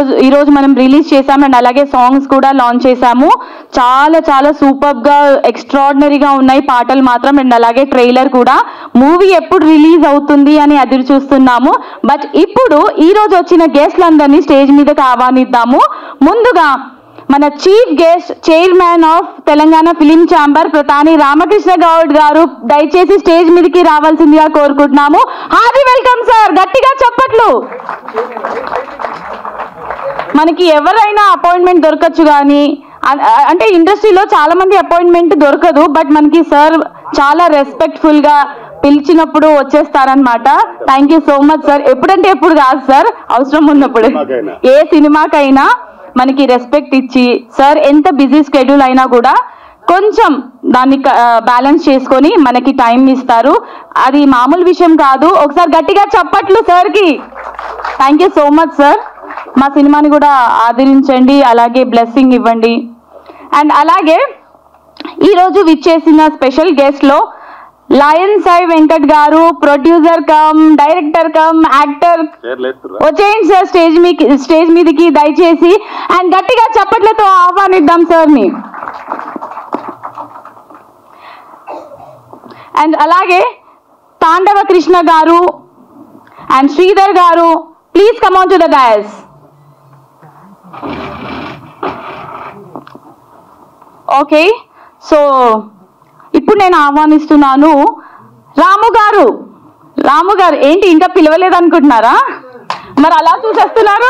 రోజు ఈ రోజు మనం రిలీజ్ చేసాం అండ్ అలాగే సాంగ్స్ కూడా లాంచ్ చేసాము చాలా చాలా సూపర్ గా ఎక్స్ట్రాడినరీగా ఉన్నాయి పాటలు మాత్రం అండ్ అలాగే ట్రైలర్ కూడా మూవీ ఎప్పుడు రిలీజ్ అవుతుంది అని ఎదురు చూస్తున్నాము బట్ ఇప్పుడు ఈ రోజు వచ్చిన గెస్ట్లందరినీ స్టేజ్ మీదకి ఆహ్వానిద్దాము ముందుగా మన chief guest chairman of Telangana film chamber Pratani Ramakrishna Goud garu దయచేసి స్టేజ్ మీదకి రావాల్సిందిగా కోరుకుంటున్నాము హార్డీ వెల్కమ్ సార్ గట్టిగా చెప్పట్లు మనకి ఎవరైనా అపాయింట్మెంట్ దొరకచ్చు కానీ అ- అ- అంటే ఇండస్ట్రీలో చాలా మంది అపాయింట్మెంట్ దొరకదు బట్ మనకి సార్ చాలా రెస్పెక్ట్ఫుల్ గా పిలిచినప్పుడు వచ్చేస్తారనమాట thank you so much sir ఎప్పుడంటే ఎప్పుడు కాదు సార్ అవసరం ఉన్నప్పుడు సినిమాకైనా. ఏ సినిమాకైనా మనకి రెస్పెక్ట్ ఇచ్చి సార్ ఎంత బిజీ స్కెడ్యూల్ అయినా కూడా కొంచెం దాన్ని బ్యాలెన్స్ చేసుకొని మనకి టైం ఇస్తారు అది మామూలు విషయం కాదు ఒకసారి గట్టిగా చప్పట్లు సార్కి thank you so much sir మా సినిమాని కూడా ఆదరించండి అలాగే బ్లెస్సింగ్ ఇవ్వండి అండ్ అలాగే ఈరోజు విచ్చేసిన స్పెషల్ గెస్ట్లో lion Sai Venkat garu producer cum director cum actor వచ్చేయండి సార్ స్టేజ్ మీ స్టేజ్ మీదకి దయచేసి అండ్ గట్టిగా చప్పట్లతో ఆహ్వానిద్దాం సార్ని అండ్ అలాగే తాండవ కృష్ణ గారు and Sridhar garu please come on to the dais okay so ఇప్పుడు నేను ఆహ్వానిస్తున్నాను రాము గారు రాము గారు ఏంటి ఇంకా పిలవలేదు అనుకుంటున్నారా మరి అలా చూసేస్తున్నారు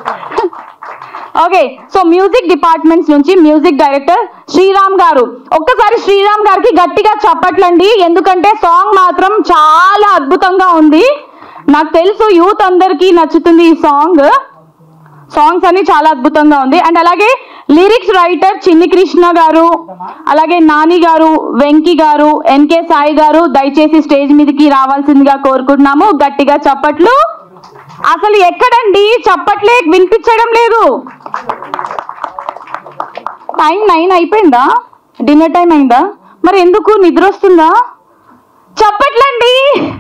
ఓకే సో మ్యూజిక్ డిపార్ట్మెంట్స్ నుంచి మ్యూజిక్ డైరెక్టర్ శ్రీరామ్ గారు ఒక్కసారి శ్రీరామ్ గారికి గట్టిగా చప్పట్లండి ఎందుకంటే సాంగ్ మాత్రం చాలా అద్భుతంగా ఉంది నాకు తెలుసు యూత్ అందరికీ నచ్చుతుంది ఈ సాంగ్ సాంగ్స్ అన్ని చాలా అద్భుతంగా ఉంది అండ్ అలాగే లిరిక్స్ రైటర్ చిన్ని కృష్ణ గారు అలాగే నాని గారు వెంకీ గారు ఎన్కే సాయి గారు దయచేసి స్టేజ్ మీదకి రావాల్సిందిగా కోరుకుంటున్నాము గట్టిగా చప్పట్లు అసలు ఎక్కడండి చప్పట్లే వినిపించడం లేదు టైం నైన్ అయిపోయిందా డిన్నర్ టైం అయిందా మరి ఎందుకు నిద్ర వస్తుందా చప్పట్లండి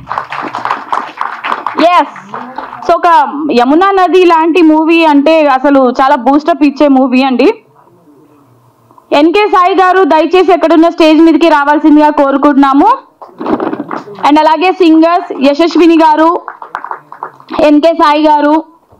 ఎస్ సో ఒక యమునా నది లాంటి మూవీ అంటే అసలు చాలా బూస్టప్ ఇచ్చే మూవీ అండి ఎన్కే సాయి గారు దయచేసి ఎక్కడున్న స్టేజ్ మీదకి రావాల్సిందిగా కోరుకుంటున్నాము అండ్ అలాగే సింగర్స్ యశస్విని గారు ఎన్కే సాయి గారు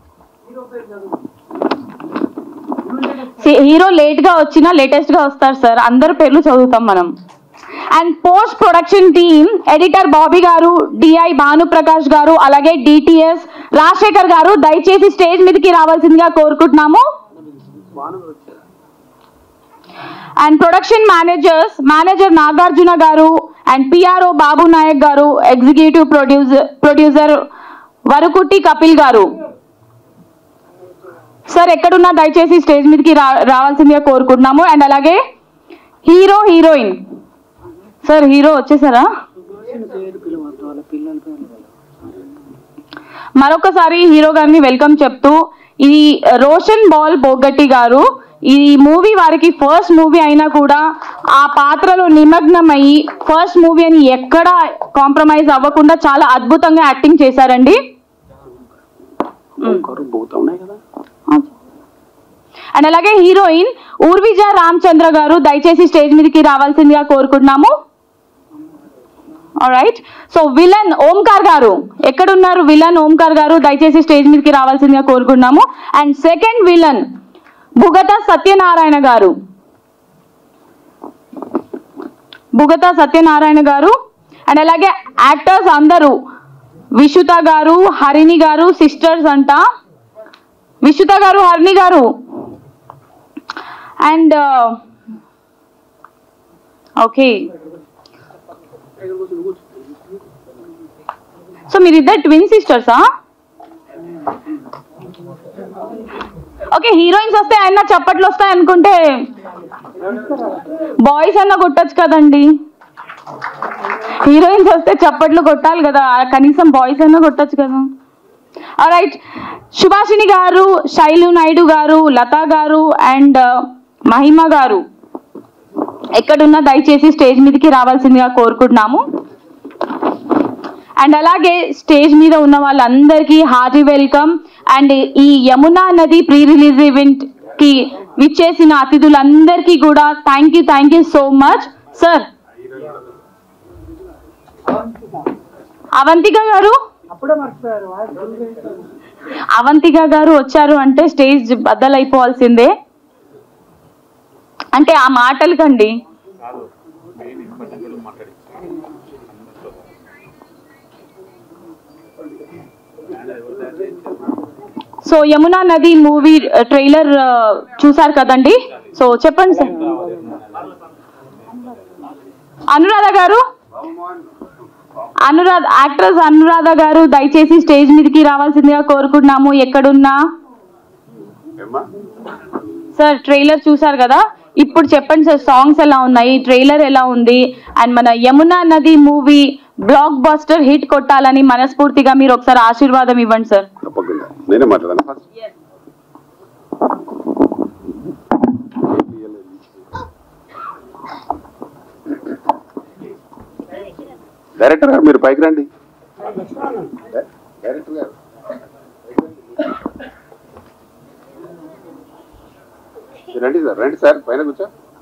హీరో లేట్ గా వచ్చినా లేటెస్ట్ గా వస్తారు సార్ అందరి పేర్లు చదువుతాం మనం and post production team editor Bobby garu DI Bhanuprakash గారు అలాగే డిటిఎస్ రాజశేఖర్ గారు దయచేసి స్టేజ్ మీదకి రావాల్సిందిగా కోరుకుంటున్నాము and production managers manager Nagarjuna garu and PRO Babu Nayak garu executive producer producer Varukutti Kapil garu sir ఎక్కడున్నా దయచేసి స్టేజ్ మీదకి రా రావాల్సిందిగా కోరుకుంటున్నాము అండ్ అలాగే హీరో హీరోయిన్ సార్ హీరో వచ్చేసారా మరొకసారి హీరో గారిని వెల్కమ్ చెప్తూ ఈ రోషన్ బాల్ బొగ్గట్టి గారు ఈ మూవీ వారికి ఫస్ట్ మూవీ అయినా కూడా ఆ పాత్రలో నిమగ్నం అయ్యి ఫస్ట్ మూవీ అని ఎక్కడ కాంప్రమైజ్ అవ్వకుండా చాలా అద్భుతంగా యాక్టింగ్ చేశారండి అండ్ అలాగే హీరోయిన్ ఊర్విజ రామచంద్ర గారు దయచేసి స్టేజ్ మీదకి రావాల్సిందిగా కోరుకుంటున్నాము రైట్ సో విలన్ ఓంకార్ గారు ఎక్కడున్నారు విలన్ ఓంకార్ గారు దయచేసి స్టేజ్ మీదకి రావాల్సిందిగా కోరుకుంటున్నాము and second villain Bhugatha Satyanarayana garu Bhugatha Satyanarayana గారు అండ్ అలాగే యాక్టర్స్ అందరూ విషుత గారు హరిణి గారు సిస్టర్స్ అంట విషుత garu Harini garu and okay so మీరిద్దరు ట్విన్ సిస్టర్సా ఓకే హీరోయిన్స్ వస్తే ఆయన చప్పట్లు వస్తాయి అనుకుంటే బాయ్స్ అన్న కొట్టచ్చు కదండి హీరోయిన్స్ వస్తే చప్పట్లు కొట్టాలి కదా కనీసం బాయ్స్ అన్న కొట్టచ్చు కదా రైట్ సుభాషిణి గారు శైలు నాయుడు గారు లతా గారు అండ్ మహిమ గారు ఎక్కడున్నా దయచేసి స్టేజ్ మీదకి రావాల్సిందిగా కోరుకుంటున్నాము అండ్ అలాగే స్టేజ్ మీద ఉన్న వాళ్ళందరికీ హార్టీ వెల్కమ్ అండ్ ఈ యమునా నది ప్రీ రిలీజ్ ఈవెంట్ కి విచ్చేసిన అతిథులందరికీ కూడా thank you thank you so much sir Avantika garu Avantika గారు వచ్చారు అంటే స్టేజ్ బద్దలైపోవాల్సిందే అంటే ఆ మాటలు కండి so Yamuna Nadi movie trailer చూసారు కదండి సో చెప్పండి సార్ అనురాధ గారు అనురాధ యాక్ట్రెస్ అనురాధ గారు దయచేసి స్టేజ్ మీదకి రావాల్సిందిగా కోరుకుంటున్నాము ఎక్కడున్నా ఏమ్మా సార్ ట్రైలర్ చూసారు కదా ఇప్పుడు చెప్పండి సార్ సాంగ్స్ ఎలా ఉన్నాయి ట్రైలర్ ఎలా ఉంది అండ్ మన Yamuna Nadi movie block buster hit కొట్టాలని మనస్ఫూర్తిగా మీరు ఒకసారి ఆశీర్వాదం ఇవ్వండి సార్ తప్పకుండా నేనే మాట్లాడాను ఫస్ట్ డైరెక్టర్ గారు మీరు పైకి రండి డైరెక్టర్ గారు మీరు రండి సార్ రండి సార్ పైన కూర్చో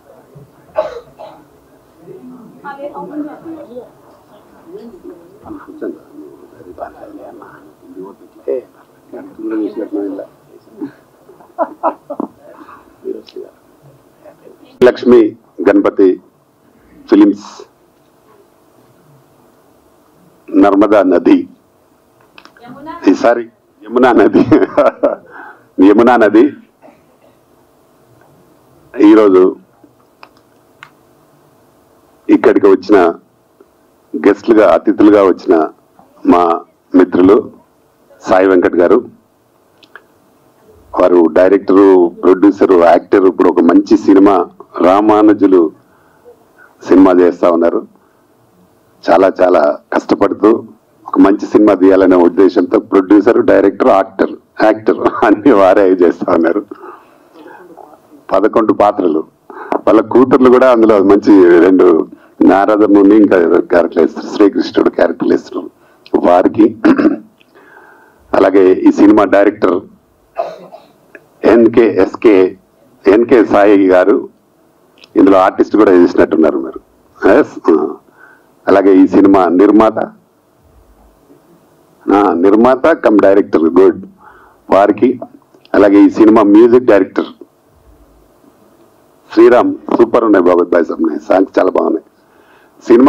కూర్చోండి అది బాగాలే అన్న ఇది ఓపికలే. కడుపులో చూసినట్లు ఇలా. లక్ష్మి గణపతి ఫిలిమ్స్ నర్మదా నది ఈసారి యమునా నది యమునా నది ఈరోజు ఇక్కడికి వచ్చిన గెస్ట్లుగా అతిథులుగా వచ్చిన మా మిత్రులు సాయి వెంకట్ గారు వారు డైరెక్టరు ప్రొడ్యూసరు యాక్టర్ ఇప్పుడు ఒక మంచి సినిమా రామానుజులు సినిమా చేస్తా ఉన్నారు చాలా చాలా కష్టపడుతూ ఒక మంచి సినిమా తీయాలనే ఉద్దేశంతో ప్రొడ్యూసర్ డైరెక్టర్ యాక్టర్ యాక్టర్ అన్ని వారే చేస్తా ఉన్నారు పదకొండు పాత్రలు వాళ్ళ కూతుర్లు కూడా అందులో మంచి రెండు నారదముని ఇంకా ఏదో క్యారెక్టర్ వేస్తారు శ్రీకృష్ణుడు క్యారెక్టర్లు వేస్తున్నారు వారికి అలాగే ఈ సినిమా director NK SK NK Sai garu ఇందులో ఆర్టిస్ట్ కూడా చేసినట్టున్నారు మీరు Yes? ఆ. అలాగే ఈ సినిమా నిర్మాత ఆ, నిర్మాత కమ్ డైరెక్టర్ గుడ్ వారికి అలాగే ఈ సినిమా మ్యూజిక్ డైరెక్టర్ శ్రీరామ్ సూపర్ ఉన్నాయి బాబు బాయ్ ఉన్నాయి సాంగ్స్ చాలా బాగున్నాయి సినిమా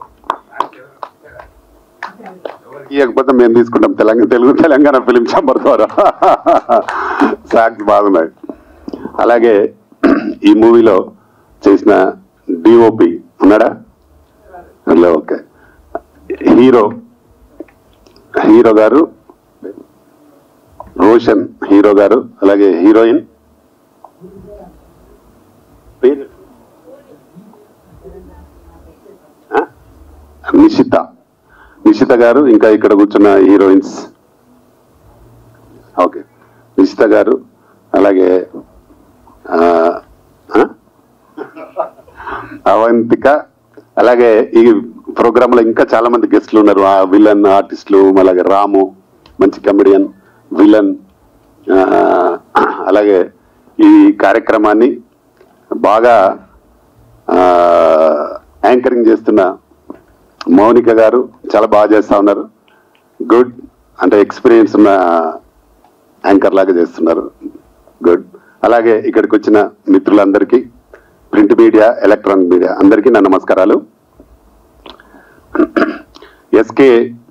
ఇవ్వకపోతే మేము తీసుకుంటాం తెలంగాణ తెలుగు తెలంగాణ ఫిలిం ఛాంబర్ ద్వారా సాంగ్స్ బాగున్నాయి అలాగే ఈ మూవీలో చేసిన డిఓపి ఉన్నాడా హలో ఓకే హీరో హీరో గారు రోషన్ హీరో గారు అలాగే హీరోయిన్ పేరు ఆ? నిషిత నిషిత గారు ఇంకా ఇక్కడ కూర్చున్న హీరోయిన్స్ ఓకే నిషిత గారు అలాగే ఆ, ఆ? అవంతిక అలాగే ఈ ప్రోగ్రామ్ లో ఇంకా చాలా మంది గెస్ట్లు ఉన్నారు ఆ విలన్ ఆర్టిస్టులు అలాగే రాము మంచి కమెడియన్ విలన్ ఆ, అలాగే ఈ కార్యక్రమాన్ని బాగా ఆ, యాంకరింగ్ చేస్తున్న మౌనిక గారు చాలా బాగా చేస్తా ఉన్నారు గుడ్ అంటే ఎక్స్పీరియన్స్ ఉన్న యాంకర్ లాగా చేస్తున్నారు గుడ్ అలాగే ఇక్కడికి వచ్చిన మిత్రులందరికీ ప్రింట్ మీడియా ఎలక్ట్రానిక్ మీడియా అందరికీ నా నమస్కారాలు ఎస్కే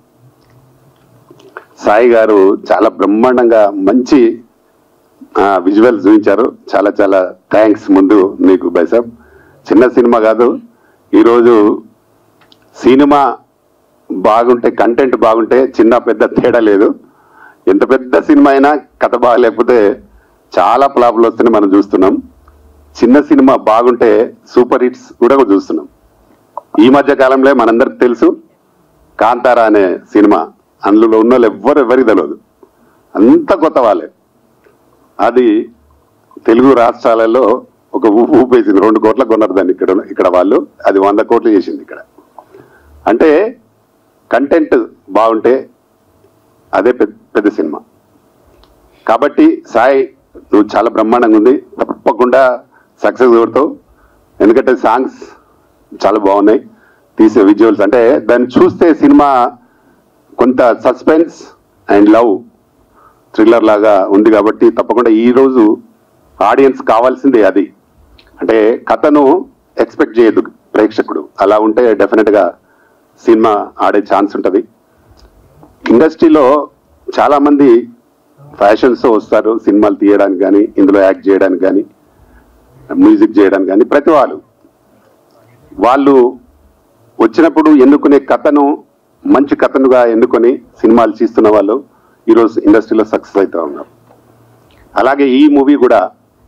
సాయి గారు చాలా బ్రహ్మాండంగా మంచి విజువల్ చూపించారు చాలా చాలా థ్యాంక్స్ ముందు మీకు బైసాబ్ చిన్న సినిమా కాదు ఈరోజు సినిమా బాగుంటే కంటెంట్ బాగుంటే చిన్న పెద్ద తేడా లేదు ఎంత పెద్ద సినిమా అయినా కథ బాగలేకపోతే చాలా ఫ్లాపులు వస్తున్నాయి మనం చూస్తున్నాం చిన్న సినిమా బాగుంటే సూపర్ హిట్స్ కూడా చూస్తున్నాం ఈ మధ్య కాలంలో మనందరికి తెలుసు కాంతారా అనే సినిమా అందులో ఉన్న వాళ్ళు ఎవ్వరు ఎవరికి తెలియదు అంత కొత్త వాళ్ళే అది తెలుగు రాష్ట్రాలలో ఒక ఊపు ఊపేసింది రెండు కోట్ల కొన్నారు దాన్ని ఇక్కడ ఇక్కడ వాళ్ళు అది వంద కోట్లు చేసింది ఇక్కడ అంటే కంటెంట్ బాగుంటే అదే పెద్ద పెద్ద సినిమా కాబట్టి సాయి నువ్వు చాలా బ్రహ్మాండంగా ఉంది తప్పకుండా సక్సెస్ కొడతావు ఎందుకంటే సాంగ్స్ చాలా బాగున్నాయి తీసే విజువల్స్ అంటే దాన్ని చూస్తే సినిమా కొంత సస్పెన్స్ అండ్ లవ్ థ్రిల్లర్ లాగా ఉంది కాబట్టి తప్పకుండా ఈ రోజు ఆడియన్స్ కావాల్సిందే అది అంటే కథను ఎక్స్పెక్ట్ చేయదు ప్రేక్షకుడు అలా ఉంటే డెఫినెట్గా సినిమా ఆడే ఛాన్స్ ఉంటుంది ఇండస్ట్రీలో చాలా మంది ఫ్యాషన్స్ వస్తారు సినిమాలు తీయడానికి కానీ ఇందులో యాక్ట్ చేయడానికి కానీ మ్యూజిక్ చేయడానికి కానీ ప్రతి వాళ్ళు వాళ్ళు వచ్చినప్పుడు ఎన్నుకునే కథను మంచి కథనుగా ఎన్నుకొని సినిమాలు తీస్తున్న వాళ్ళు ఈరోజు ఇండస్ట్రీలో సక్సెస్ అవుతా ఉన్నారు అలాగే ఈ మూవీ కూడా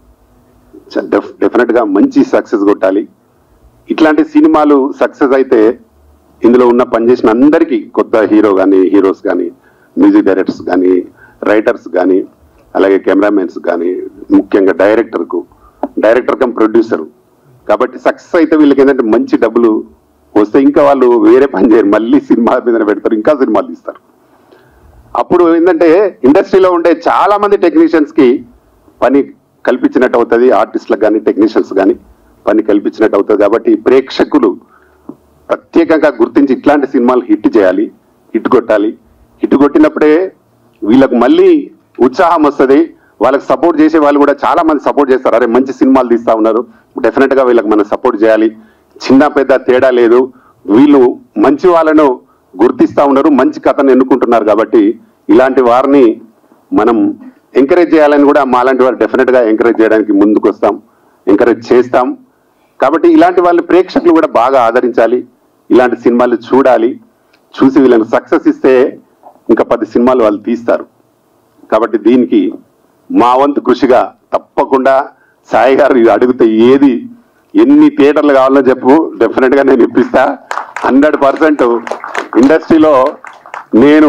డెఫినెట్ గా మంచి సక్సెస్ కొట్టాలి ఇట్లాంటి సినిమాలు సక్సెస్ అయితే ఇందులో ఉన్న పనిచేసిన అందరికీ కొత్త హీరో కానీ హీరోస్ కానీ మ్యూజిక్ డైరెక్టర్స్ కానీ రైటర్స్ కానీ అలాగే కెమెరామెన్స్ కానీ ముఖ్యంగా డైరెక్టర్కు డైరెక్టర్ కమ్ ప్రొడ్యూసర్ కాబట్టి సక్సెస్ అయితే వీళ్ళకి ఏంటంటే మంచి డబ్బులు వస్తే ఇంకా వాళ్ళు వేరే పని చేయరు మళ్ళీ సినిమా మీద పెడతారు ఇంకా సినిమాలు తీస్తారు అప్పుడు ఏంటంటే ఇండస్ట్రీలో ఉండే చాలా మంది టెక్నీషియన్స్ కి పని కల్పించినట్టు అవుతుంది ఆర్టిస్టులకు కానీ టెక్నీషియన్స్ కానీ పని కల్పించినట్టు అవుతుంది కాబట్టి ప్రేక్షకులు ప్రత్యేకంగా గుర్తించి ఇట్లాంటి సినిమాలు హిట్ చేయాలి హిట్ కొట్టాలి హిట్ కొట్టినప్పుడే వీళ్ళకు మళ్ళీ ఉత్సాహం వస్తుంది వాళ్ళకి సపోర్ట్ చేసే వాళ్ళు కూడా చాలా మంది సపోర్ట్ చేస్తారు అరే మంచి సినిమాలు తీస్తా ఉన్నారు డెఫినెట్ గా వీళ్ళకి మనం సపోర్ట్ చేయాలి చిన్న పెద్ద తేడా లేదు వీళ్ళు మంచి వాళ్ళను గుర్తిస్తా ఉన్నారు మంచి కథను ఎన్నుకుంటున్నారు కాబట్టి ఇలాంటి వారిని మనం ఎంకరేజ్ చేయాలని కూడా మాలాంటి వారు డెఫినెట్ గా ఎంకరేజ్ చేయడానికి ముందుకు వస్తాం ఎంకరేజ్ చేస్తాం కాబట్టి ఇలాంటి వాళ్ళు ప్రేక్షకులు కూడా బాగా ఆదరించాలి ఇలాంటి సినిమాలు చూడాలి చూసి వీళ్ళని సక్సెస్ ఇస్తే ఇంకా పది సినిమాలు వాళ్ళు తీస్తారు కాబట్టి దీనికి మా వంతు కృషిగా తప్పకుండా సాయి గారు ఇది అడిగితే ఏది ఎన్ని థియేటర్లు కావాలో చెప్పు డెఫినెట్ గా నేను ఇప్పిస్తా హండ్రెడ్ పర్సెంట్ ఇండస్ట్రీలో నేను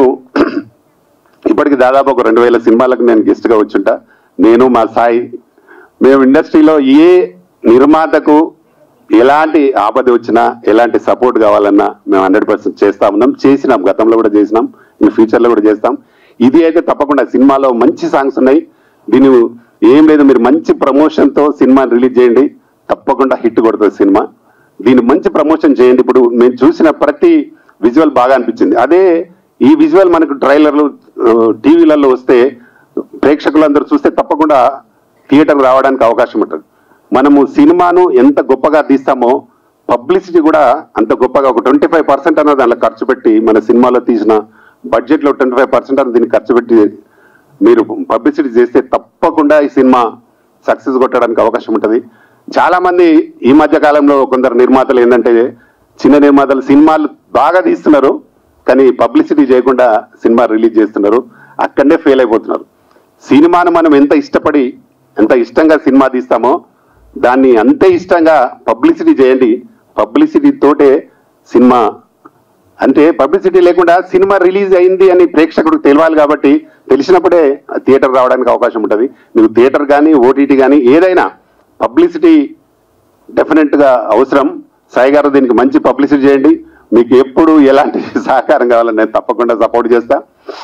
ఇప్పటికి దాదాపు ఒక రెండు వేల సినిమాలకు నేను గెస్ట్ గా వచ్చుంటా నేను మా సాయి మేము ఇండస్ట్రీలో ఏ నిర్మాతకు ఎలాంటి ఆపద వచ్చినా ఎలాంటి సపోర్ట్ కావాలన్నా మేము హండ్రెడ్ పర్సెంట్ చేస్తా ఉన్నాం చేసినాం గతంలో కూడా చేసినాం ఇన్ ఫ్యూచర్ లో కూడా చేస్తాం ఇది అయితే తప్పకుండా సినిమాలో మంచి సాంగ్స్ ఉన్నాయి దీని ఏం లేదు మీరు మంచి ప్రమోషన్ తో సినిమా రిలీజ్ చేయండి తప్పకుండా హిట్ కొడుతుంది సినిమా దీన్ని మంచి ప్రమోషన్ చేయండి ఇప్పుడు మేము చూసిన ప్రతి విజువల్ బాగా అనిపించింది అదే ఈ విజువల్ మనకు ట్రైలర్లు టీవీలలో వస్తే ప్రేక్షకులందరూ చూస్తే తప్పకుండా థియేటర్ రావడానికి అవకాశం ఉంటుంది మనము సినిమాను ఎంత గొప్పగా తీస్తామో పబ్లిసిటీ కూడా అంత గొప్పగా ఒక ట్వంటీ ఫైవ్ పర్సెంట్ అన్నది దాంట్లో ఖర్చు పెట్టి మన సినిమాలో తీసిన బడ్జెట్ లో ట్వంటీ ఫైవ్ పర్సెంట్ అన్నది దీన్ని ఖర్చు పెట్టి మీరు పబ్లిసిటీ చేస్తే తప్పకుండా ఈ సినిమా సక్సెస్ కొట్టడానికి అవకాశం ఉంటుంది చాలా మంది ఈ మధ్య కాలంలో కొందరు నిర్మాతలు ఏంటంటే చిన్న నిర్మాతలు సినిమాలు బాగా తీస్తున్నారు కానీ పబ్లిసిటీ చేయకుండా సినిమా రిలీజ్ చేస్తున్నారు అక్కడనే ఫెయిల్ అయిపోతున్నారు సినిమాను మనం ఎంత ఇష్టపడి ఎంత ఇష్టంగా సినిమా తీస్తామో దాన్ని అంతే ఇష్టంగా పబ్లిసిటీ చేయండి పబ్లిసిటీ తోటే సినిమా అంటే పబ్లిసిటీ లేకుండా సినిమా రిలీజ్ అయింది అని ప్రేక్షకుడికి తెలియాలి కాబట్టి తెలిసినప్పుడే థియేటర్ రావడానికి అవకాశం ఉంటుంది మీకు థియేటర్ కానీ ఓటీటీ కానీ ఏదైనా పబ్లిసిటీ డెఫినెట్ గా అవసరం సాయి గారు దీనికి మంచి పబ్లిసిటీ చేయండి మీకు ఎప్పుడు ఎలాంటి సహకారం కావాలని నేను తప్పకుండా సపోర్ట్ చేస్తా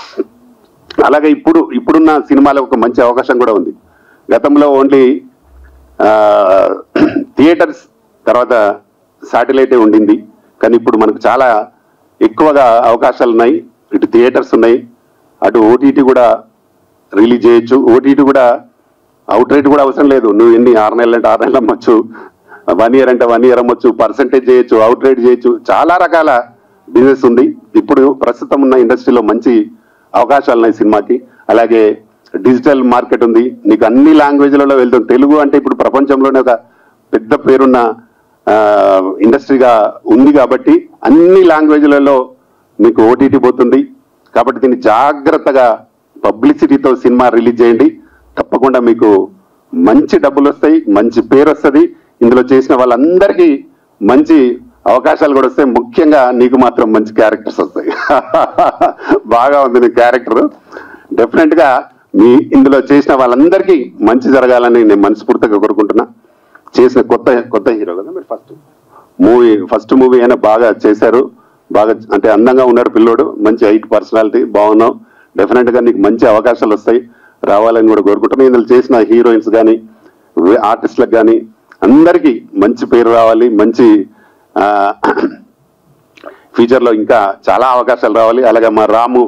అలాగే ఇప్పుడు ఇప్పుడున్న సినిమాలకు ఒక మంచి అవకాశం కూడా ఉంది గతంలో ఓన్లీ థియేటర్స్ తర్వాత శాటిలైటే ఉండింది కానీ ఇప్పుడు మనకు చాలా ఎక్కువగా అవకాశాలు ఉన్నాయి ఇటు థియేటర్స్ ఉన్నాయి అటు ఓటీటీ కూడా రిలీజ్ చేయొచ్చు ఓటీటీ కూడా అవుట్ రేట్ కూడా అవసరం లేదు నువ్వు ఎన్ని ఆరు నెలలు అంటే ఆరు నెలలు అమ్మొచ్చు వన్ ఇయర్ అంటే వన్ ఇయర్ అమ్మొచ్చు పర్సంటేజ్ చేయొచ్చు అవుట్ రేట్ చేయొచ్చు చాలా రకాల బిజినెస్ ఉంది ఇప్పుడు ప్రస్తుతం ఉన్న ఇండస్ట్రీలో మంచి అవకాశాలు ఉన్నాయి సినిమాకి అలాగే డిజిటల్ మార్కెట్ ఉంది నీకు అన్ని లాంగ్వేజ్లలో వెళ్తుంది తెలుగు అంటే ఇప్పుడు ప్రపంచంలోనే ఒక పెద్ద పేరున్న ఆ, ఇండస్ట్రీగా ఉంది కాబట్టి అన్ని లాంగ్వేజ్లలో మీకు ఓటీటీ పోతుంది కాబట్టి దీన్ని జాగ్రత్తగా పబ్లిసిటీతో సినిమా రిలీజ్ చేయండి తప్పకుండా మీకు మంచి డబ్బులు వస్తాయి మంచి పేరు వస్తుంది ఇందులో చేసిన వాళ్ళందరికీ మంచి అవకాశాలు కూడా వస్తాయి ముఖ్యంగా నీకు మాత్రం మంచి క్యారెక్టర్స్ వస్తాయి బాగా ఉంది నీ క్యారెక్టర్ డెఫినెట్ గా మీ ఇందులో చేసిన వాళ్ళందరికీ మంచి జరగాలని నేను మనస్ఫూర్తిగా కోరుకుంటున్నా చేసిన కొత్త కొత్త హీరో కదా మీరు ఫస్ట్ మూవీ ఫస్ట్ మూవీ అయినా బాగా చేశారు బాగా అంటే అందంగా ఉన్నాడు పిల్లోడు మంచి హైట్ పర్సనాలిటీ బాగున్నావు డెఫినెట్ గా నీకు మంచి అవకాశాలు వస్తాయి రావాలని కూడా కోరుకుంటున్నాను ఇందులో చేసిన హీరోయిన్స్ కానీ ఆర్టిస్టులకు కానీ అందరికీ మంచి పేరు రావాలి మంచి ఫ్యూచర్ లో ఇంకా చాలా అవకాశాలు రావాలి అలాగే మా రాము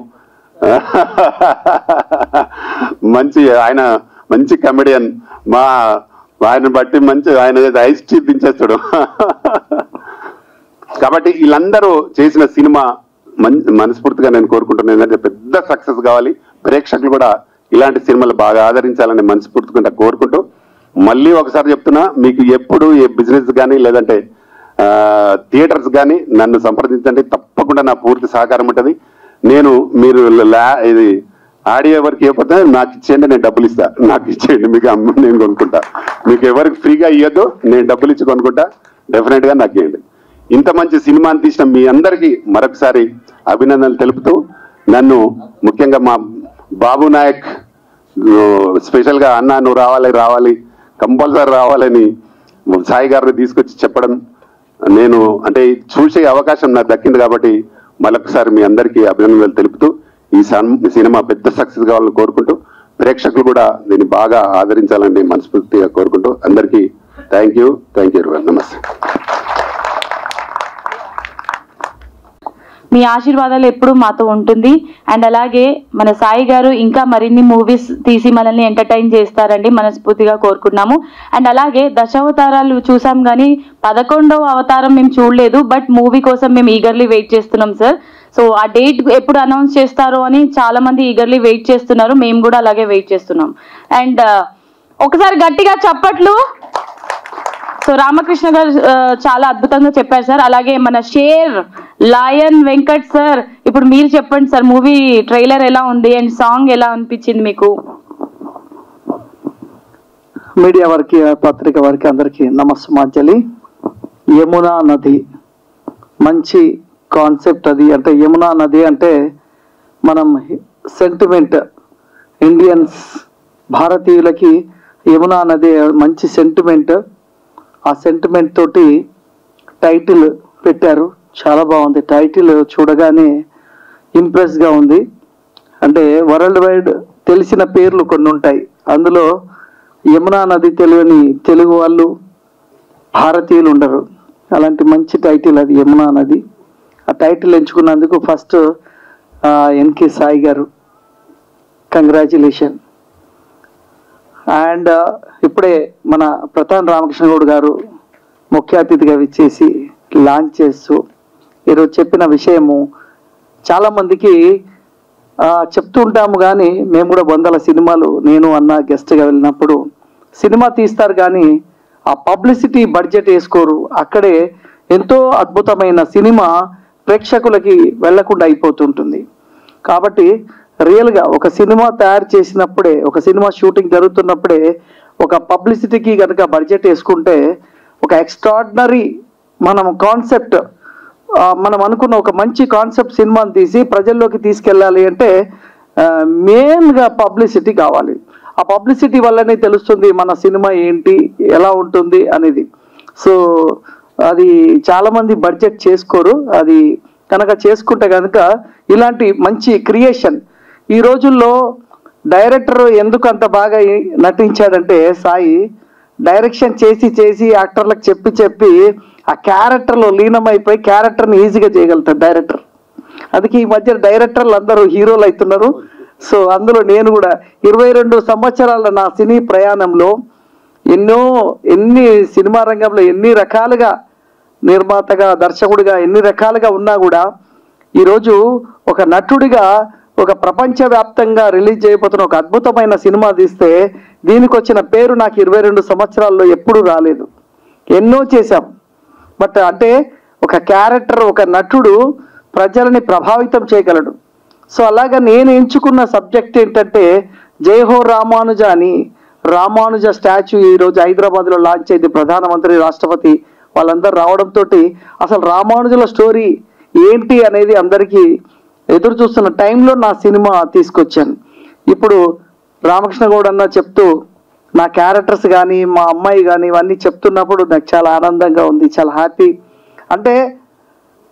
మంచి ఆయన మంచి కమెడియన్ మా ఆయన బట్టి మంచి ఆయన ఐస్ టీ దించేస్తాడు కాబట్టి వీళ్ళందరూ చేసిన సినిమా మన్- మనస్ఫూర్తిగా నేను కోరుకుంటున్నాను ఏంటంటే పెద్ద సక్సెస్ కావాలి ప్రేక్షకులు కూడా ఇలాంటి సినిమాలు బాగా ఆదరించాలని మనస్ఫూర్తిగా కోరుకుంటూ మళ్ళీ ఒకసారి చెప్తున్నా మీకు ఎప్పుడు ఏ బిజినెస్ కానీ లేదంటే థియేటర్స్ కానీ నన్ను సంప్రదించండి తప్పకుండా నా పూర్తి సహకారం ఉంటుంది నేను మీరు లా ఇది ఆడియో ఎవరికి ఇవ్వకపోతే నాకు ఇచ్చేయండి నేను డబ్బులు ఇస్తా నాకు ఇచ్చేయండి మీకు అమ్మ నేను కొనుక్కుంటా మీకు ఎవరికి ఫ్రీగా ఇవ్వద్దు నేను డబ్బులు ఇచ్చి కొనుక్కుంటా డెఫినెట్ గా నాకు ఇవ్వండి ఇంత మంచి సినిమాని తీసిన మీ అందరికీ మరొకసారి అభినందనలు తెలుపుతూ నన్ను ముఖ్యంగా మా బాబు నాయక్ స్పెషల్ గా అన్న నువ్వు రావాలి రావాలి కంపల్సరీ రావాలని సాయి గారిని తీసుకొచ్చి చెప్పడం నేను అంటే చూసే అవకాశం నాకు దక్కింది కాబట్టి మరొకసారి మీ అందరికీ అభినందనలు తెలుపుతూ ఈ సన్- ఈ సినిమా పెద్ద సక్సెస్ కావాలని కోరుకుంటూ ప్రేక్షకులు కూడా దీన్ని బాగా ఆదరించాలని మనస్ఫూర్తిగా కోరుకుంటూ అందరికీ థ్యాంక్ యూ థ్యాంక్ యూ నమస్తే మీ ఆశీర్వాదాలు ఎప్పుడు మాతో ఉంటుంది అండ్ అలాగే మన సాయి గారు ఇంకా మరిన్ని మూవీస్ తీసి మనల్ని ఎంటర్టైన్ చేస్తారండి మనస్ఫూర్తిగా కోరుకున్నాము అండ్ అలాగే దశావతారాలు చూసాం కానీ పదకొండవ అవతారం మేము చూడలేదు బట్ మూవీ కోసం మేము ఈగర్లీ వెయిట్ చేస్తున్నాం సార్ సో ఆ డేట్ ఎప్పుడు అనౌన్స్ చేస్తారో అని చాలా మంది ఈగర్లీ వెయిట్ చేస్తున్నారు మేము కూడా అలాగే వెయిట్ చేస్తున్నాం అండ్ ఒకసారి గట్టిగా చప్పట్లు సో రామకృష్ణ గారు ఆ, చాలా అద్భుతంగా చెప్పారు సార్ అలాగే మన షేర్ లాయన్ వెంకట్ సార్ ఇప్పుడు మీరు చెప్పండి సార్ మూవీ ట్రైలర్ ఎలా ఉంది అండ్ సాంగ్ ఎలా అనిపించింది మీకు మీడియా వారికి పత్రిక వారికి అందరికీ నమస్సుమాంజలి యమునా నది మంచి కాన్సెప్ట్ అది అంటే యమునా నది అంటే మనం సెంటిమెంట్ ఇండియన్స్ భారతీయులకి యమునా నది మంచి సెంటిమెంట్ ఆ సెంటిమెంట్ తోటి టైటిల్ పెట్టారు చాలా బాగుంది టైటిల్ చూడగానే ఇంప్రెస్గా ఉంది అంటే వరల్డ్ వైడ్ తెలిసిన పేర్లు కొన్ని ఉంటాయి అందులో యమునా నది తెలియని తెలుగు వాళ్ళు భారతీయులు ఉండరు అలాంటి మంచి టైటిల్ అది యమునా నది ఆ టైటిల్ ఎంచుకున్నందుకు first NK Sai garu congratulation and ఇప్పుడే మన ప్రధాన్ రామకృష్ణ గౌడ్ గారు ముఖ్య అతిథిగా విచ్చేసి లాంచ్ చేస్తూ ఈరోజు చెప్పిన విషయము చాలా మందికి ఆ, చెప్తూ ఉంటాము కానీ మేము కూడా వందల సినిమాలు నేను అన్న గెస్ట్గా వెళ్ళినప్పుడు సినిమా తీస్తారు కానీ ఆ పబ్లిసిటీ బడ్జెట్ వేసుకోరు అక్కడే ఎంతో అద్భుతమైన సినిమా ప్రేక్షకులకి వెళ్లకుండా అయిపోతుంటుంది కాబట్టి రియల్గా ఒక సినిమా తయారు చేసినప్పుడే ఒక సినిమా షూటింగ్ జరుగుతున్నప్పుడే ఒక పబ్లిసిటీకి కనుక బడ్జెట్ వేసుకుంటే ఒక ఎక్స్ట్రాడినరీ మనం కాన్సెప్ట్ ఆ, మనం అనుకున్న ఒక మంచి కాన్సెప్ట్ సినిమాని తీసి ప్రజల్లోకి తీసుకెళ్ళాలి అంటే మెయిన్గా పబ్లిసిటీ కావాలి ఆ పబ్లిసిటీ వల్లనే తెలుస్తుంది మన సినిమా ఏంటి ఎలా ఉంటుంది అనేది సో అది చాలా మంది బడ్జెట్ చేసుకోరు అది కనుక చేసుకుంటే కనుక ఇలాంటి మంచి క్రియేషన్ ఈ రోజుల్లో డైరెక్టర్ ఎందుకు అంత బాగా నటించాడంటే సాయి డైరెక్షన్ చేసి చేసి యాక్టర్లకు చెప్పి చెప్పి ఆ క్యారెక్టర్లో లీనమైపోయి క్యారెక్టర్ని ఈజీగా చేయగలుగుతాడు డైరెక్టర్ అందుకే ఈ మధ్య డైరెక్టర్లు అందరూ హీరోలు అవుతున్నారు సో అందులో నేను కూడా ఇరవై రెండు సంవత్సరాల నా సినీ ప్రయాణంలో ఎన్నో ఎన్ని సినిమా రంగంలో ఎన్ని రకాలుగా నిర్మాతగా దర్శకుడిగా ఎన్ని రకాలుగా ఉన్నా కూడా ఈరోజు ఒక నటుడిగా ఒక ప్రపంచవ్యాప్తంగా రిలీజ్ చేయబోతున్న ఒక అద్భుతమైన సినిమా తీస్తే దీనికి వచ్చిన పేరు నాకు ఇరవై రెండు సంవత్సరాల్లో ఎప్పుడూ రాలేదు ఎన్నో చేశాం బట్ అంటే ఒక క్యారెక్టర్ ఒక నటుడు ప్రజలని ప్రభావితం చేయగలడు సో అలాగా నేను ఎంచుకున్న సబ్జెక్ట్ ఏంటంటే జయహో రామానుజ అని రామానుజ స్టాచ్యూ ఈరోజు హైదరాబాద్లో లాంచ్ అయింది ప్రధానమంత్రి రాష్ట్రపతి వాళ్ళందరూ రావడంతో అసలు రామానుజుల స్టోరీ ఏంటి అనేది అందరికీ ఎదురు చూస్తున్న టైంలో నా సినిమా తీసుకొచ్చాను ఇప్పుడు రామకృష్ణ గౌడ్ అన్న చెప్తూ నా క్యారెక్టర్స్ కానీ మా అమ్మాయి కానీ ఇవన్నీ చెప్తున్నప్పుడు నాకు చాలా ఆనందంగా ఉంది చాలా హ్యాపీ అంటే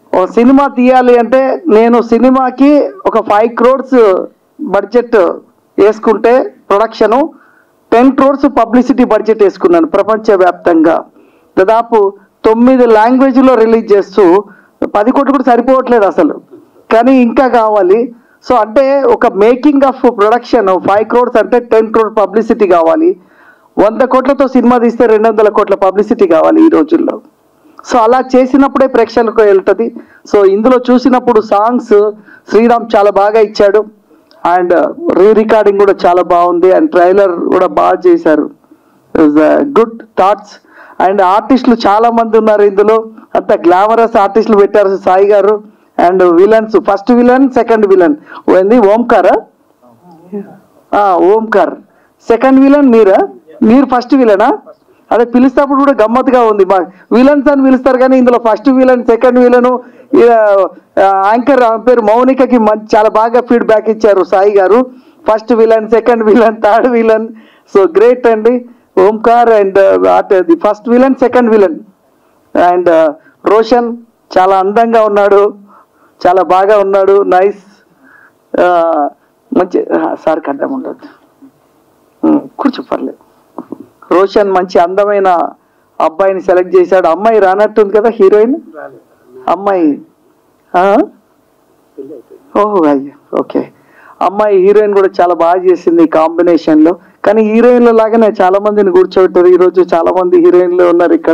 ఒక సినిమా తీయాలి అంటే నేను సినిమాకి ఒక ఫైవ్ క్రోడ్స్ బడ్జెట్ వేసుకుంటే production ten crores publicity budget వేసుకున్నాను ప్రపంచవ్యాప్తంగా దాదాపు తొమ్మిది లాంగ్వేజ్లో రిలీజ్ చేస్తూ పది కోట్లు కూడా సరిపోవట్లేదు అసలు కానీ ఇంకా కావాలి సో అంటే ఒక making of production five crores అంటే టెన్ క్రోడ్ పబ్లిసిటీ కావాలి వంద కోట్లతో సినిమా తీస్తే రెండు వందల కోట్ల పబ్లిసిటీ కావాలి ఈ రోజుల్లో సో అలా చేసినప్పుడే ప్రేక్షకులకు వెళ్తుంది సో ఇందులో చూసినప్పుడు సాంగ్స్ శ్రీరామ్ చాలా బాగా ఇచ్చాడు అండ్ రీ రికార్డింగ్ కూడా చాలా బాగుంది అండ్ ట్రైలర్ కూడా బాగా చేశారు గుడ్ థాట్స్ అండ్ ఆర్టిస్టులు చాలా మంది ఉన్నారు ఇందులో అంత గ్లామరస్ ఆర్టిస్టులు పెట్టారు Sai garu and villains first villain second villain ఏంది ఓంకారా ఆ, ఓంకార్ సెకండ్ విలన్ మీరా మీరు ఫస్ట్ విలనా అదే పిలిచినప్పుడు కూడా గమ్మత్తుగా ఉంది మా విలన్స్ అని పిలుస్తారు కానీ ఇందులో first villain second villain anchor ఆమె పేరు మౌనికకి మంచి చాలా బాగా ఫీడ్బ్యాక్ ఇచ్చారు Sai garu first villain second villain third villain so great అండి Omkar and the first villain second villain and Roshan చాలా అందంగా ఉన్నాడు చాలా బాగా ఉన్నాడు నైస్ మంచి సార్ అడ్డం ఉండదు ఉమ్, కూర్చో పర్లేదు రోషన్ మంచి అందమైన అబ్బాయిని సెలెక్ట్ చేశాడు అమ్మాయి రానట్టుంది కదా హీరోయిన్ అమ్మాయి ఆ? ఓహో అయ్యో ఓకే అమ్మాయి హీరోయిన్ కూడా చాలా బాగా చేసింది ఈ కాంబినేషన్ లో కానీ హీరోయిన్ల లాగానే చాలా మందిని కూర్చోబెట్టారు ఈ రోజు చాలా మంది హీరోయిన్లు ఉన్నారు ఇక్కడ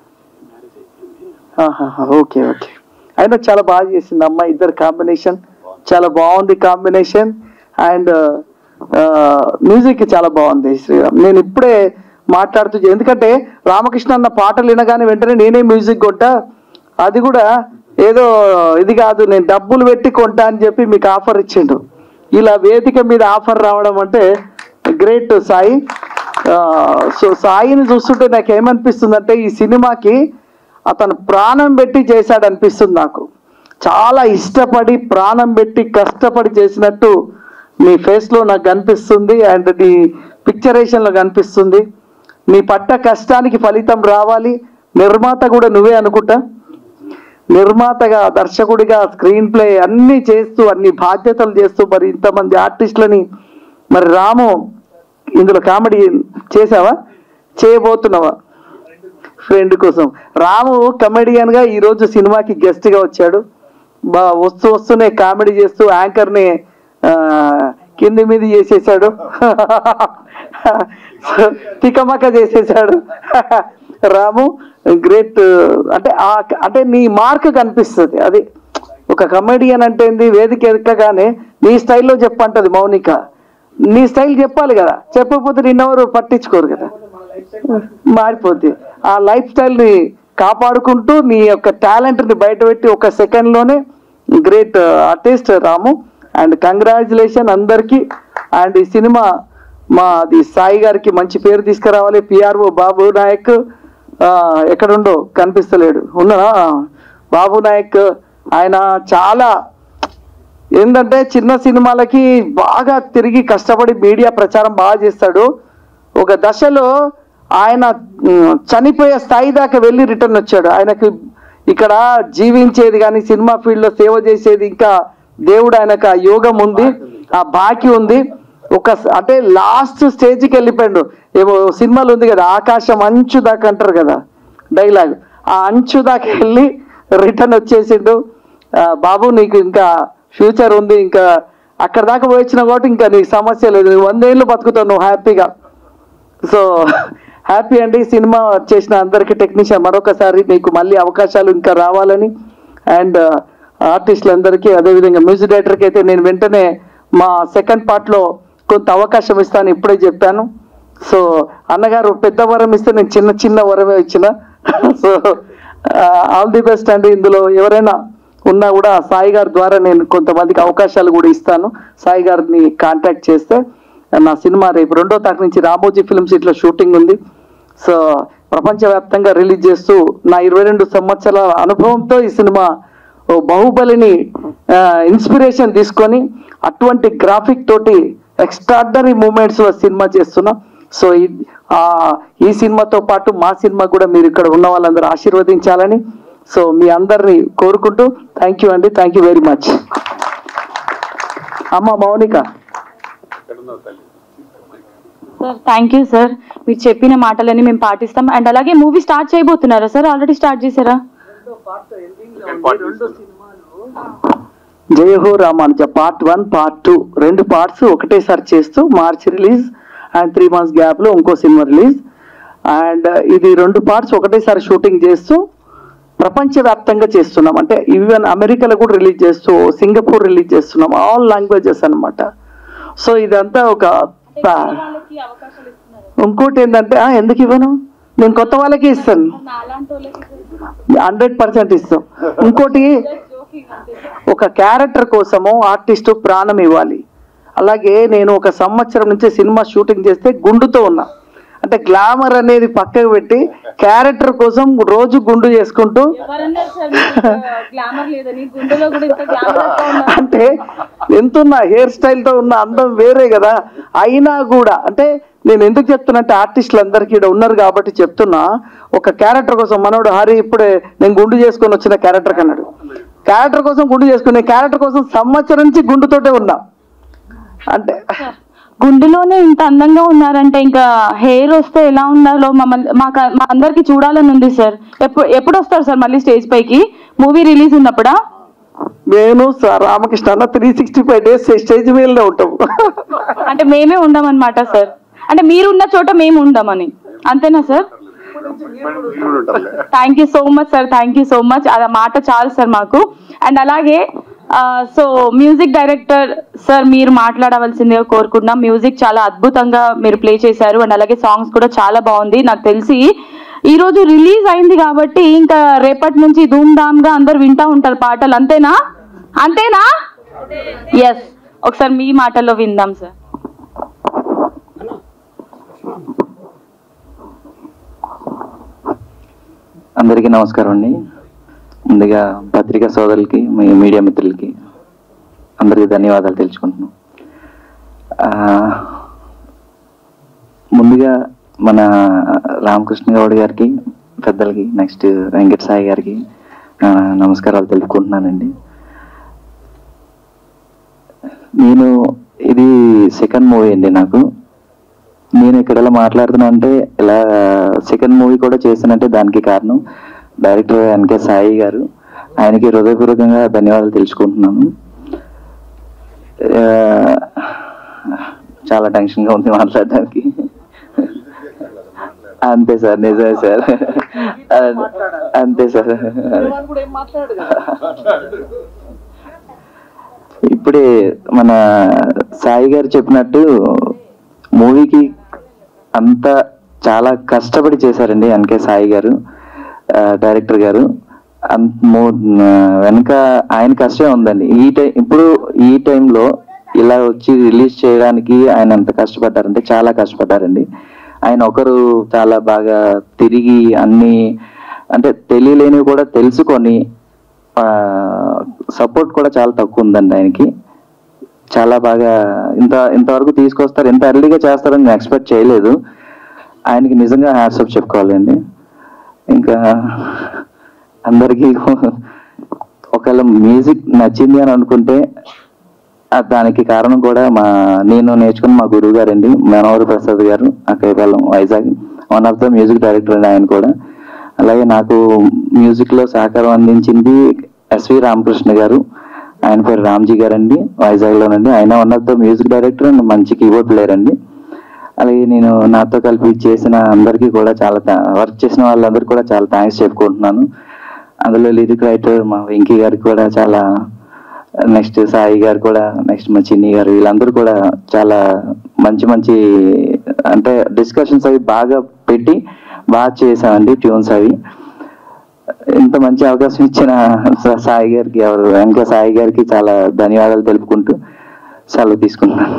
ఆహాహా, ఓకే ఓకే అయినా చాలా బాగా చేసింది అమ్మాయి ఇద్దరు కాంబినేషన్ చాలా బాగుంది కాంబినేషన్ అండ్ మ్యూజిక్ చాలా బాగుంది శ్రీరామ్ నేను ఇప్పుడే మాట్లాడుతూ ఎందుకంటే రామకృష్ణ అన్న పాటలు వినగానే వెంటనే నేనే మ్యూజిక్ కొట్టా అది కూడా ఏదో ఇది కాదు నేను డబ్బులు పెట్టి కొంటా అని చెప్పి మీకు ఆఫర్ ఇచ్చిండు ఇలా వేదిక మీద ఆఫర్ రావడం అంటే గ్రేట్ సాయి ఆ, సో సాయిని చూస్తుంటే నాకు ఏమనిపిస్తుంది అంటే ఈ సినిమాకి అతను ప్రాణం పెట్టి చేశాడు అనిపిస్తుంది నాకు చాలా ఇష్టపడి ప్రాణం పెట్టి కష్టపడి చేసినట్టు నీ ఫేస్లో నాకు కనిపిస్తుంది అండ్ నీ పిక్చరేషన్లో కనిపిస్తుంది నీ పట్ట కష్టానికి ఫలితం రావాలి నిర్మాత కూడా నువ్వే అనుకుంటా నిర్మాతగా దర్శకుడిగా స్క్రీన్ ప్లే అన్ని చేస్తూ అన్ని బాధ్యతలు చేస్తూ మరి ఇంతమంది ఆర్టిస్టులని మరి రాము ఇందులో కామెడీ చేసావా చేయబోతున్నావా ఫ్రెండ్ కోసం రాము కమెడియన్ గా ఈ రోజు సినిమాకి గెస్ట్ గా వచ్చాడు బా వస్తూ వస్తూనే కామెడీ చేస్తూ యాంకర్ ని ఆ, కింది మీద చేసేసాడు తికమక చేసేసాడు రాము గ్రేట్ అంటే ఆ- అంటే నీ మార్క్ కనిపిస్తుంది అది ఒక కమెడియన్ అంటే ఏంది వేదిక ఎక్కగానే నీ స్టైల్లో చెప్పంటది మౌనిక నీ స్టైల్ చెప్పాలి కదా చెప్పకపోతే నిన్నెవరు పట్టించుకోరు కదా మారిపోద్ది ఆ లైఫ్ స్టైల్ ని కాపాడుకుంటూ నీ యొక్క టాలెంట్ ని బయటపెట్టి ఒక సెకండ్ లోనే great artist Ramu and congratulation అందరికి అండ్ ఈ సినిమా మాది సాయి గారికి మంచి పేరు తీసుకురావాలి పిఆర్ఓ బాబు నాయక్ ఆ, ఎక్కడుండో కనిపిస్తలేడు ఉన్నాడా బాబు నాయక్ ఆయన చాలా ఏంటంటే చిన్న సినిమాలకి బాగా తిరిగి కష్టపడి మీడియా ప్రచారం బాగా చేస్తాడు ఒక దశలో ఆయన మ్, చనిపోయే స్థాయి దాకా వెళ్ళి రిటర్న్ వచ్చాడు ఆయనకి ఇక్కడ జీవించేది కానీ సినిమా ఫీల్డ్ లో సేవ చేసేది ఇంకా దేవుడు ఆయనకు ఆ యోగం ఉంది ఆ బాకీ ఉంది ఒక స- అంటే లాస్ట్ స్టేజ్కి వెళ్ళిపోయాడు ఏమో సినిమాలు ఉంది కదా ఆకాశం అంచు దాకా అంటారు కదా డైలాగ్ ఆ అంచు దాకా వెళ్ళి రిటర్న్ వచ్చేసిండు ఆ, బాబు నీకు ఇంకా ఫ్యూచర్ ఉంది ఇంకా అక్కడ దాకా పోయించిన కాబట్టి ఇంకా నీకు సమస్య లేదు నువ్వు వందేళ్ళు బతుకుతావు నువ్వు హ్యాపీగా సో హ్యాపీ అండి సినిమా చేసిన అందరికి టెక్నీషియన్ మరొకసారి మీకు మళ్ళీ అవకాశాలు ఇంకా రావాలని అండ్ ఆర్టిస్టులందరికీ అదేవిధంగా మ్యూజిక్ డైరెక్టర్కి అయితే నేను వెంటనే మా సెకండ్ పార్ట్లో కొంత అవకాశం ఇస్తాను ఇప్పుడే చెప్పాను సో అన్నగారు పెద్ద వరం ఇస్తే నేను చిన్న చిన్న వరమే ఇచ్చిన సో ఆల్ ది బెస్ట్ అండి ఇందులో ఎవరైనా ఉన్నా కూడా సాయి గారి ద్వారా నేను కొంతమందికి అవకాశాలు కూడా ఇస్తాను సాయి గారిని కాంటాక్ట్ చేస్తే నా సినిమా రేపు రెండో తారీఖు నుంచి రామోజీ ఫిల్మ్ సిటీలో షూటింగ్ ఉంది సో ప్రపంచవ్యాప్తంగా రిలీజ్ చేస్తూ నా ఇరవై రెండు సంవత్సరాల అనుభవంతో ఈ సినిమా ఓ బాహుబలిని ఇన్స్పిరేషన్ తీసుకొని అటువంటి గ్రాఫిక్ తోటి ఎక్స్ట్రాడనరీ మూమెంట్స్ లో సినిమా చేస్తున్నా సో ఈ- ఆ, ఈ సినిమాతో పాటు మా సినిమా కూడా మీరు ఇక్కడ ఉన్న వాళ్ళందరూ ఆశీర్వదించాలని సో మీ అందరిని కోరుకుంటూ థ్యాంక్ యూ అండి థ్యాంక్ యూ వెరీ మచ్ అమ్మ Mounika sir thank you sir మీరు చెప్పిన మాటలని మేము పాటిస్తాం అండ్ అలాగే మూవీ స్టార్ట్ చేయబోతున్నారా సార్ ఆల్రెడీ స్టార్ట్ చేశారా Jaya Ho Ramanuja part one part two రెండు పార్ట్స్ ఒకటేసారి చేస్తూ March release and three months gap లో ఇంకో సినిమా రిలీజ్ అండ్ ఇది రెండు పార్ట్స్ ఒకటేసారి షూటింగ్ చేస్తూ ప్రపంచవ్యాప్తంగా చేస్తున్నాం అంటే ఈవెన్ అమెరికాలో కూడా రిలీజ్ చేస్తూ సింగపూర్ రిలీజ్ చేస్తున్నాం ఆల్ లాంగ్వేజెస్ అన్నమాట సో ఇదంతా ఒక ఇంకోటి ఏంటంటే "ఆ, ఎందుకు ఇవ్వను నేను కొత్త వాళ్ళకి ఇస్తాను హండ్రెడ్ పర్సెంట్ ఇస్తాం ఇంకోటి ఒక క్యారెక్టర్ కోసము ఆర్టిస్ట్ ప్రాణం ఇవ్వాలి అలాగే నేను ఒక సంవత్సరం నుంచి సినిమా షూటింగ్ చేస్తే గుండుతో ఉన్నా అంటే గ్లామర్ అనేది పక్కకు పెట్టి క్యారెక్టర్ కోసం రోజు గుండు చేసుకుంటూ గ్లామర్ లేదని గుండెలో కూడా ఇంత గ్లామర్ అంటే ఎంతున్న హెయిర్ స్టైల్ తో ఉన్న అందం వేరే కదా అయినా కూడా అంటే నేను ఎందుకు చెప్తున్నా ఆర్టిస్టులు అందరికీ ఇక్కడ ఉన్నారు కాబట్టి చెప్తున్నా ఒక క్యారెక్టర్ కోసం మనోడు హరి ఇప్పుడే నేను గుండు చేసుకొని వచ్చిన క్యారెక్టర్ కన్నాడు క్యారెక్టర్ కోసం గుండు చేసుకునే క్యారెక్టర్ కోసం సంవత్సరం నుంచి గుండుతోటే ఉన్నా అంటే గుండెలోనే ఇంత అందంగా ఉన్నారంటే ఇంకా హెయిర్ వస్తే ఎలా ఉన్నారో మమ్మల్ని మాకు మా అందరికి చూడాలని ఉంది సార్ ఎప్పుడు ఎప్పుడు వస్తారు సార్ మళ్ళీ స్టేజ్ పైకి మూవీ రిలీజ్ ఉన్నప్పుడా నేను స- రామకృష్ణ అన్న three sixty five days stage మీదనే ఉంటాం అంటే మేమే ఉండమన్నమాట సార్ అంటే మీరు ఉన్న చోట మేము ఉండమని అంతేనా sir thank you so much sir thank you so much అది ఆ మాట చాలు సార్ మాకు అండ్ అలాగే సో మ్యూజిక్ డైరెక్టర్ సార్ మీరు మాట్లాడవలసిందిగా కోరుకుంటున్నాం మ్యూజిక్ చాలా అద్భుతంగా మీరు ప్లే చేశారు అండ్ అలాగే సాంగ్స్ కూడా చాలా బాగుంది నాకు తెలిసి ఈ రోజు రిలీజ్ అయింది కాబట్టి ఇంకా రేపటి నుంచి ధూమ్ ధామ్ గా అందరు వింటా ఉంటారు పాటలు అంతేనా అంతేనా ఎస్ ఒకసారి మీ మాటల్లో విందాం సార్ అందరికీ నమస్కారం అండి ముందుగా పత్రికా సోదరులకి మీ మీడియా మిత్రులకి అందరికీ ధన్యవాదాలు తెలుసుకుంటున్నాం ఆ, ముందుగా మన రామకృష్ణ గౌడ్ గారికి పెద్దలకి నెక్స్ట్ వెంకట సాయి గారికి ఆ, నమస్కారాలు తెలుపుకుంటున్నానండి నేను ఇది సెకండ్ మూవీ అండి నాకు నేను ఇక్కడ ఇలా మాట్లాడుతున్నా అంటే ఇలా సెకండ్ మూవీ కూడా చేశానంటే దానికి కారణం డైరెక్టర్ ఎన్కే సాయి గారు ఆయనకి హృదయపూర్వకంగా ధన్యవాదాలు తెలుసుకుంటున్నాను ఆ, చాలా టెన్షన్గా ఉంది మాట్లాడడానికి అంతే సార్ నిజమే సార్ అంతే సార్ ఇప్పుడే మన సాయి గారు చెప్పినట్టు మూవీకి అంత చాలా కష్టపడి చేశారండి ఎన్కే సాయి గారు ఆ, డైరెక్టర్ గారు అన్- మూ- ఆ, వెనక ఆయన కష్టమే ఉందండి ఈ టైం ఇప్పుడు ఈ టైంలో ఇలా వచ్చి రిలీజ్ చేయడానికి ఆయన ఎంత కష్టపడ్డారంటే చాలా కష్టపడ్డారండి ఆయన ఒకరు చాలా బాగా తిరిగి అన్ని అంటే తెలియలేనివి కూడా తెలుసుకొని సపోర్ట్ కూడా చాలా తక్కువ ఉందండి ఆయనకి చాలా బాగా ఇంత ఇంతవరకు తీసుకొస్తారు ఇంత ఎర్లీగా చేస్తారని నేను ఎక్స్పెక్ట్ చేయలేదు ఆయనకి నిజంగా హ్యాట్సప్ చెప్పుకోవాలండి ఇంకా అందరికీ ఒకవేళ మ్యూజిక్ నచ్చింది అని అనుకుంటే ఆ దానికి కారణం కూడా మా నేను నేర్చుకున్న మా గురువు గారండి Manohar Prasad garu Akkayyapalem Vizag one of the music director అండి ఆయన కూడా అలాగే నాకు మ్యూజిక్ లో సహకారం అందించింది ఎస్వి రామకృష్ణ గారు ఆయన పేరు రామ్జీ గారు అండి వైజాగ్ లోనండి ఆయన one of the music director and మంచి కీబోర్డ్ ప్లేయర్ అండి అలాగే నేను నాతో కలిపి చేసిన అందరికీ కూడా చాలా వర్క్ చేసిన వాళ్ళందరికీ కూడా చాలా థ్యాంక్స్ చెప్పుకుంటున్నాను అందులో లిరిక్ రైటర్ మా వెంకీ గారికి కూడా చాలా నెక్స్ట్ సాయి గారు కూడా నెక్స్ట్ మా చిన్ని గారు వీళ్ళందరూ కూడా చాలా మంచి మంచి అంటే డిస్కషన్స్ అవి బాగా పెట్టి బాగా చేసామండి ట్యూన్స్ అవి ఇంత మంచి అవకాశం ఇచ్చిన సా- సాయి గారికి ఎవరు వెంకట సాయి గారికి చాలా ధన్యవాదాలు తెలుపుకుంటూ సెలవు తీసుకుంటున్నాను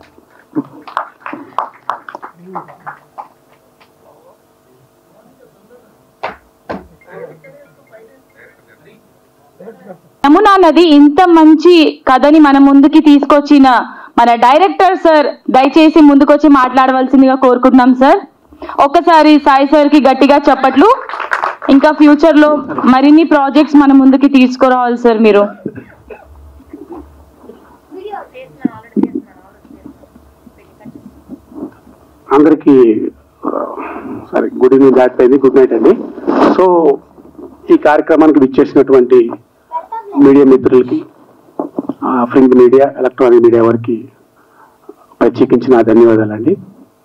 యమునా నది ఇంత మంచి కథని మన ముందుకి తీసుకొచ్చిన మన డైరెక్టర్ సార్ దయచేసి ముందుకొచ్చి మాట్లాడవలసిందిగా కోరుకుంటున్నాం సార్ ఒక్కసారి సాయి సార్ కి గట్టిగా చప్పట్లు ఇంకా ఫ్యూచర్ లో మరిన్ని ప్రాజెక్ట్స్ మన ముందుకి తీసుకురావాలి సార్ మీరు అందరికీ సరే గుడ్ ఈవినింగ్ దాటిపోయింది గుడ్ నైట్ అండి సో ఈ కార్యక్రమానికి విచ్చేసినటువంటి మీడియా మిత్రులకి ప్రింట్ మీడియా ఎలక్ట్రానిక్ మీడియా వారికి ప్రత్యేకించి నా ధన్యవాదాలండి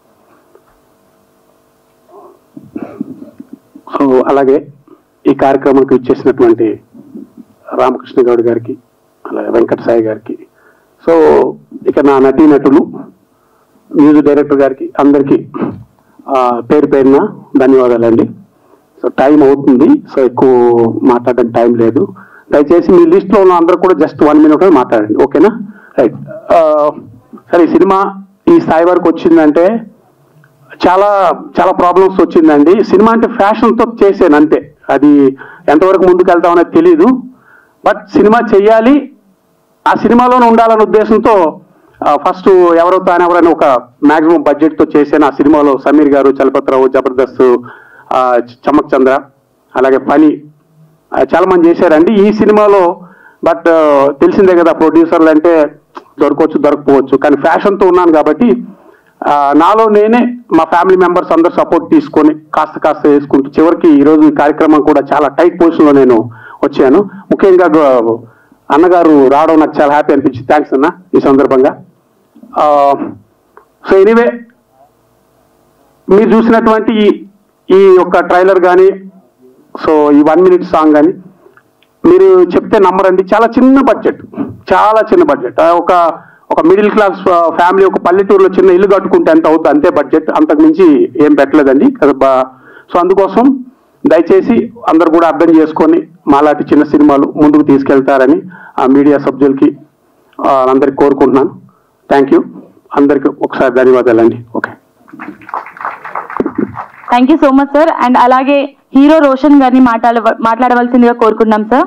సో అలాగే ఈ కార్యక్రమానికి విచ్చేసినటువంటి రామకృష్ణ గౌడ్ గారికి అలాగే వెంకట సాయి గారికి సో ఇక నా నటీనటులు మ్యూజిక్ డైరెక్టర్ గారికి అందరికీ ఆ, పేరు పేరున ధన్యవాదాలండి సో టైం అవుతుంది సో ఎక్కువ మాట్లాడడానికి టైం లేదు దయచేసి మీ లిస్ట్ లో ఉన్న అందరూ కూడా జస్ట్ వన్ మినిట్ మాట్లాడండి ఓకేనా రైట్ సరే ఈ సినిమా ఈ స్థాయి వరకు వచ్చిందంటే చాలా చాలా ప్రాబ్లమ్స్ వచ్చిందండి సినిమా అంటే ఫ్యాషన్ తో చేసాను అంతే అది ఎంతవరకు ముందుకు వెళ్తామనేది తెలియదు బట్ సినిమా చెయ్యాలి ఆ సినిమాలోనే ఉండాలనే ఉద్దేశంతో ఫస్ట్ ఎవరో తాను ఎవరైనా ఒక మాక్సిమం బడ్జెట్ తో చేసిన ఆ సినిమాలో సమీర్ గారు చలపతిరావు జబర్దస్త్ ఆ, చమక్ చంద్ర అలాగే పని ఆ, చాలా మంది చేశారండి ఈ సినిమాలో బట్ తెలిసిందే కదా ప్రొడ్యూసర్లు అంటే దొరకవచ్చు దొరకపోవచ్చు కానీ ఫ్యాషన్తో ఉన్నాను కాబట్టి ఆ, నాలో నేనే మా ఫ్యామిలీ మెంబర్స్ అందరు సపోర్ట్ తీసుకొని కాస్త కాస్త వేసుకుంటూ చివరికి ఈరోజు ఈ కార్యక్రమం కూడా చాలా టైట్ పొజిషన్లో నేను వచ్చాను ముఖ్యంగా గ- అన్నగారు రావడం నాకు చాలా హ్యాపీ అనిపించింది థ్యాంక్స్ అన్న ఈ సందర్భంగా సో ఎనీవే మీరు చూసినటువంటి ఈ- ఈ యొక్క ట్రైలర్ కానీ సో ఈ వన్ మినిట్ సాంగ్ కానీ మీరు చెప్తే నమ్మరండి చాలా చిన్న బడ్జెట్ చాలా చిన్న బడ్జెట్ ఒక ఒక మిడిల్ క్లాస్ ఫ్యామిలీ ఒక పల్లెటూరులో చిన్న ఇల్లు కట్టుకుంటే ఎంత అవుతుంది అంతే బడ్జెట్ అంతకు మించి ఏం పెట్టలేదండి కదా బా- సో అందుకోసం దయచేసి అందరు కూడా అర్థం చేసుకొని మాలాంటి చిన్న సినిమాలు ముందుకు తీసుకెళ్తారని ఆ మీడియా సభ్యులకి ఆ, అందరికి కోరుకుంటున్నాను థ్యాంక్ యూ అందరికి ఒకసారి ధన్యవాదాలండి okay thank you so much sir and అలాగే హీరో రోషన్ గారిని మాట్లాడ మాట్లాడవలసిందిగా కోరుకున్నాం సార్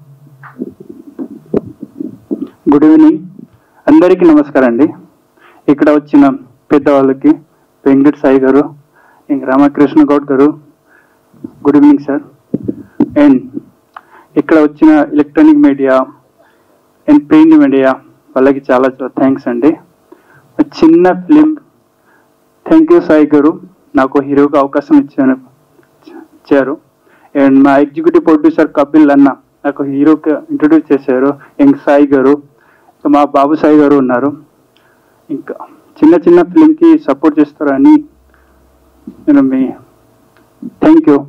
గుడ్ ఈవినింగ్ అందరికీ నమస్కారం అండి ఇక్కడ వచ్చిన పెద్దవాళ్ళకి వెంకట సాయి గారు ఇంక రామకృష్ణ గౌడ్ గారు గుడ్ ఈవినింగ్ సార్ అండ్ ఇక్కడ వచ్చిన electronic media and print media వాళ్ళకి చాలా చాలా థ్యాంక్స్ అండి ఒక చిన్న ఫిలిం థ్యాంక్ యూ సాయి గారు నాకు హీరోగా అవకాశం ఇచ్చాను ఇచ్చారు అండ్ మా ఎగ్జిక్యూటివ్ ప్రొడ్యూసర్ కపిల్ అన్న నాకు హీరోకి ఇంట్రొడ్యూస్ చేశారు ఇంక సాయి గారు ఇంకా మా బాబు సాయి గారు ఉన్నారు ఇంకా చిన్న చిన్న ఫిలింకి సపోర్ట్ చేస్తారని నేను మీ thank you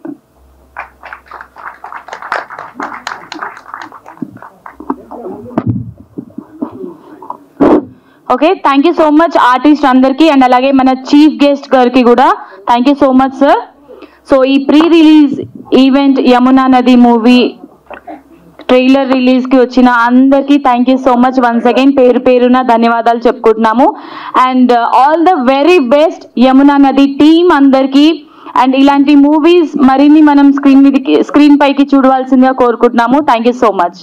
okay thank you so much artist అందరికి అండ్ అలాగే మన చీఫ్ గెస్ట్ గారికి కూడా thank you so much sir so ఈ pre release event Yamuna Nadi movie trailer release కి వచ్చిన అందరికీ thank you so much once again పేరు పేరున ధన్యవాదాలు చెప్పుకుంటున్నాము and all the very best Yamuna Nadi team అందరికీ అండ్ ఇలాంటి మూవీస్ మరిన్ని మనం స్క్రీన్ మీదకి స్క్రీన్ పైకి చూడవలసిందిగా కోరుకుంటున్నాము thank you so much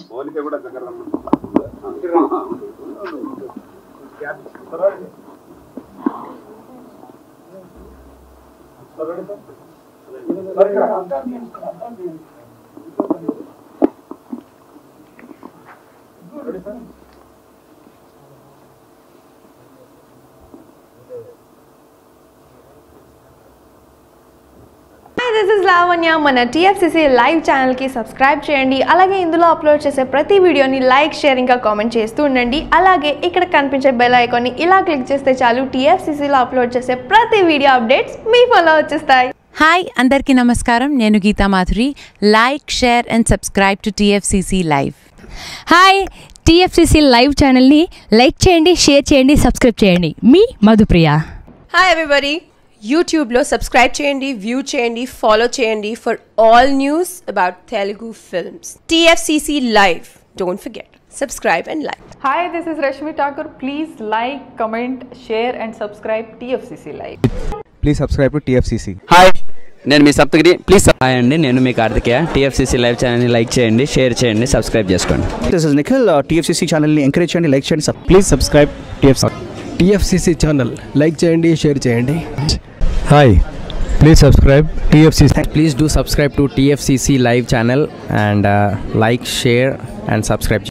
hi this is Lavanya మన టీఎఫ్సిసి లైవ్ ఛానల్కి సబ్స్క్రైబ్ చేయండి అలాగే ఇందులో అప్లోడ్ చేసే ప్రతి వీడియోని లైక్ షేర్ ఇంకా కామెంట్ చేస్తూ ఉండండి అలాగే ఇక్కడ కనిపించే బెల్ ఐకాన్ని ఇలా క్లిక్ చేస్తే చాలు టీఎఫ్సిసిలో అప్లోడ్ చేసే ప్రతి వీడియో అప్డేట్స్ మీ ఫోన్లో వచ్చేస్తాయి హాయ్ అందరికీ నమస్కారం నేను Geetha Madhuri like share and subscribe to TFCC live hi TFCC live ఛానల్ని లైక్ చేయండి షేర్ చేయండి సబ్స్క్రైబ్ చేయండి మీ మధుప్రియ హాయ్ ఎవ్రీబడి యూట్యూబ్లో సబ్స్క్రైబ్ చేయండి వ్యూ చేయండి ఫాలో చేయండి for all news about Telugu films TFCC live don't forget subscribe and like Hi, this is Rashmi Thakur. Please like, comment, share, and subscribe TFCC Live. Please subscribe to TFCC hi నేను మీ Saptagiri please hi అండి నేను మీ Karthikeya TFCC live ఛానల్ని like చేయండి share చేయండి subscribe చేసుకోండి this is Nikhil TFCC ఛానల్ని ఎంకరేజ్ చేయండి లైక్ చేయండి please subscribe TFC TFCC channel like చేయండి షేర్ చేయండి hi Please subscribe TFCC. Please do subscribe to TFCC live channel and uh, like, share and subscribe.